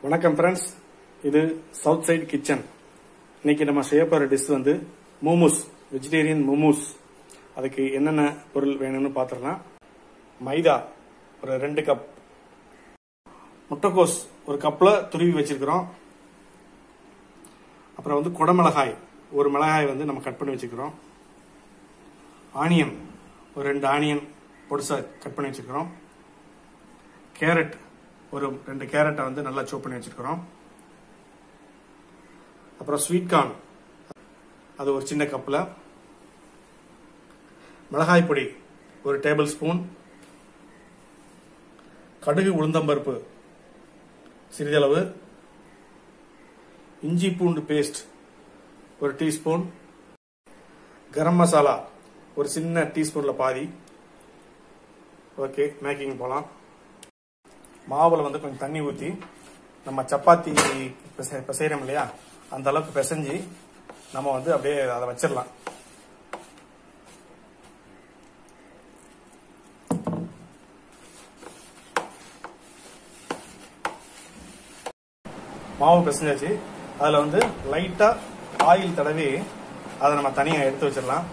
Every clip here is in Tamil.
வணக்கம் ஃப்ரெண்ட்ஸ் இது சவுத் சைடு கிச்சன் இன்னைக்கு நம்ம செய்ய போற டிஷ் வந்து மோமோஸ் வெஜிடேரியன் மோமோஸ் அதுக்கு என்னென்ன பொருள் வேணும்னு பார்த்துடலாம் மைதா ஒரு ரெண்டு கப் முட்டைக்கோஸ் ஒரு கப்பில் துருவி வச்சிருக்கிறோம் அப்புறம் வந்து குடமிளகாய் ஒரு மிளகாய் வந்து நம்ம கட் பண்ணி வச்சுக்கிறோம் ஆனியன் ஒரு ரெண்டு ஆனியன் பொடிசா கட் பண்ணி வச்சுக்கிறோம் கேரட் ஒரு ரெண்டு கேரட்டை வந்து நல்லா சோப் பண்ணி வச்சிருக்கிறோம் அப்புறம் ஸ்வீட் கார்ன் அது ஒரு சின்ன கப்பில் மிளகாய் பொடி ஒரு டேபிள் ஸ்பூன் கடுகு உளுந்தம்பருப்பு சிறிதளவு இஞ்சி பூண்டு பேஸ்ட் ஒரு டீஸ்பூன் கரம் மசாலா ஒரு சின்ன டீஸ்பூன்ல பாதி ஓகே மேக்கிங் போகலாம் மாவுல வந்து கொஞ்சம் தண்ணி ஊற்றி நம்ம சப்பாத்தி பிசை- பிசைறோம் இல்லையா அந்த அளவுக்கு பிசைஞ்சு நம்ம வந்து அப்படியே அதை வச்சிடலாம் மாவு பிசைஞ்சாச்சு அதில் வந்து லைட்டாக ஆயில் தடவி அதை நம்ம தனியாக எடுத்து வச்சிடலாம்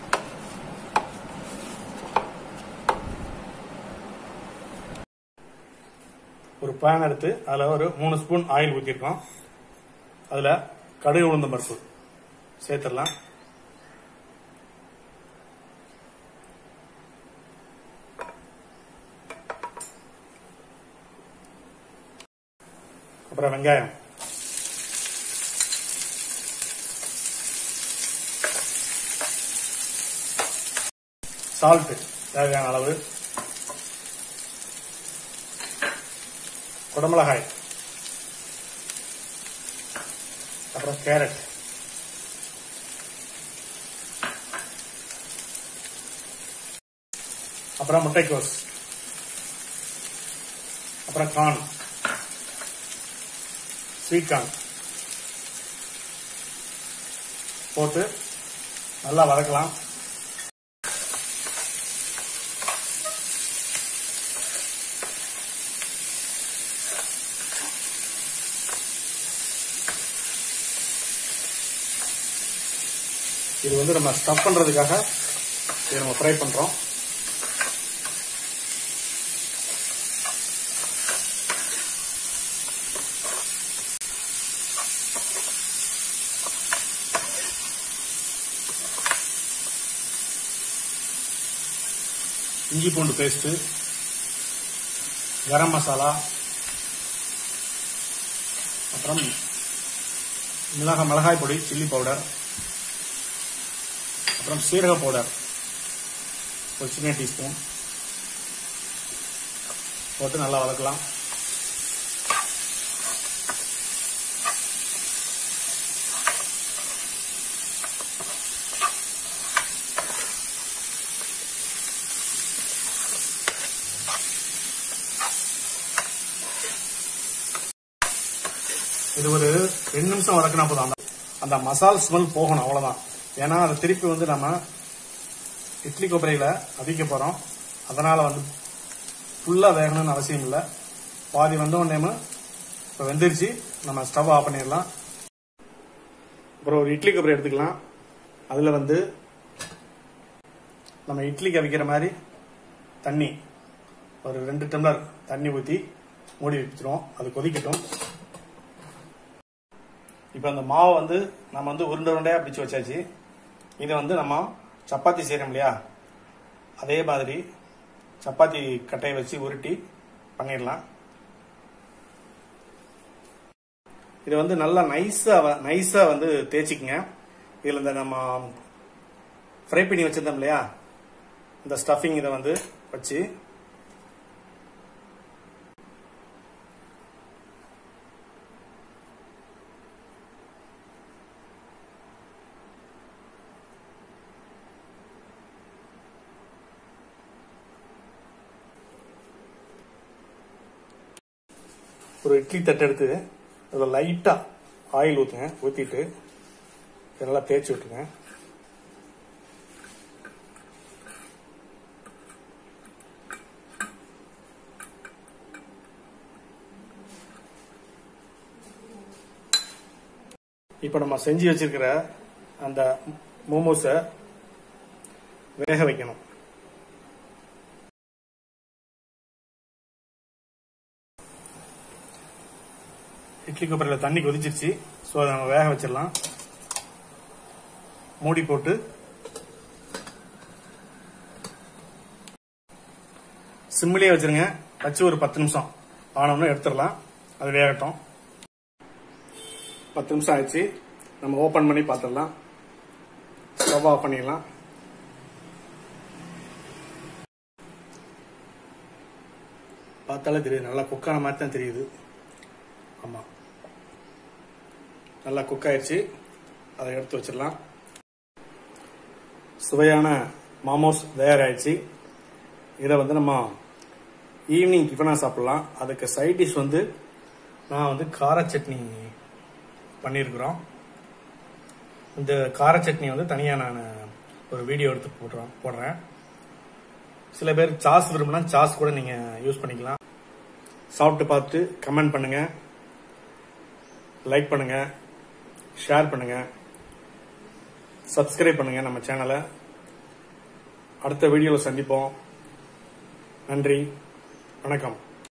ஒரு பேன் எடுத்து அதில் ஒரு மூணு ஸ்பூன் ஆயில் ஊற்றிருக்கோம் அதில் கடுகு உளுந்தம் பருப்பு சேர்த்துடலாம் அப்புறம் வெங்காயம் சால்ட் தேவையான அளவு குடமிளகாய் அப்புறம் கேரட் அப்புறம் முட்டைக்கோஸ் அப்புறம் கார்ன் ஸ்வீட் கார்ன் போட்டு நல்லா வதக்கலாம் இது வந்து நம்ம ஸ்டஃப் பண்றதுக்காக இதை நம்ம ஃப்ரை பண்றோம் இஞ்சி பூண்டு பேஸ்ட் கரம் மசாலா அப்புறம் மிளகாய் மிளகாய் பொடி சில்லி பவுடர் அப்புறம் சீரக பவுடர் ஒரு சின்ன டீஸ்பூன் போட்டு நல்லா வதக்கலாம் இது ஒரு ரெண்டு நிமிஷம் வதக்கினா போதும் அந்த அந்த மசால் ஸ்மெல் போகணும் அவ்வளவுதான் ஏன்னா அதை திருப்பி வந்து நம்ம இட்லி கொப்பரையில அவிக்க போறோம் அதனால வந்து ஃபுல்லா வேகணும்னு அவசியம் இல்லை பாதி வந்த உடனே இப்போ வெந்துருச்சு நம்ம ஸ்டவ் ஆஃப் பண்ணிடலாம் அப்புறம் ஒரு இட்லி கொப்பரை எடுத்துக்கலாம் அதுல வந்து நம்ம இட்லிக்கு அவிக்கிற மாதிரி தண்ணி ஒரு ரெண்டு டம்ளர் தண்ணி ஊற்றி மூடி வச்சிருவோம் அது கொதிக்கட்டும் இப்போ அந்த மாவை வந்து நம்ம வந்து உருண்டை உருண்டையா பிடிச்சு வச்சாச்சு இதை வந்து நம்ம சப்பாத்தி செய்யறோம் இல்லையா அதே மாதிரி சப்பாத்தி கட்டையை வச்சு உருட்டி பண்ணிடலாம் இது வந்து நல்லா நைஸா வ- நைஸா வந்து தேய்ச்சிக்கங்க இதுல இந்த நம்ம ஃப்ரை பண்ணி வச்சிருந்தோம் இல்லையா இந்த ஸ்டஃபிங் இதை வந்து வச்சு ஒரு இட்லி தட்டு எடுத்து அதில் லைட்டாக ஆயில் ஊற்றுங்க ஊற்றிட்டு நல்லா தேய்ச்சி விட்டுருங்க இப்போ நம்ம செஞ்சு வச்சிருக்கிற அந்த மோமோஸை வேக வைக்கணும் இட்லி குப்பரையில் தண்ணி கொதிச்சிருச்சு ஸோ அதை நம்ம வேக வச்சிடலாம் மூடி போட்டு சிம்மிலே வச்சிருங்க வச்சு ஒரு பத்து நிமிஷம் ஆனோம்னு எடுத்துடலாம் அது வேகட்டும் பத்து நிமிஷம் ஆயிடுச்சு நம்ம ஓபன் பண்ணி பார்த்துடலாம் ஸ்டவ் ஆஃப் பண்ணிடலாம் பார்த்தாலே தெரியுது நல்லா குக்கான மாதிரி தான் தெரியுது ஆமா நல்லா குக் ஆயிடுச்சு அதை எடுத்து வச்சிடலாம் சுவையான மாமோஸ் தயாராகிடுச்சு இதை வந்து நம்ம ஈவினிங் டிஃபனாக சாப்பிடலாம் அதுக்கு சைட் டிஷ் வந்து நான் வந்து கார சட்னி பண்ணியிருக்கிறோம் இந்த கார சட்னி வந்து தனியாக நான் ஒரு வீடியோ எடுத்து போடுறோம் போடுறேன் சில பேர் சாஸ் விரும்பினா சாஸ் கூட நீங்கள் யூஸ் பண்ணிக்கலாம் சாப்பிட்டு பார்த்து கமெண்ட் பண்ணுங்க லைக் பண்ணுங்க ஷேர் பண்ணுங்க சப்ஸ்கிரைப் பண்ணுங்க நம்ம சேனலை அடுத்த வீடியோவில் சந்திப்போம் நன்றி வணக்கம்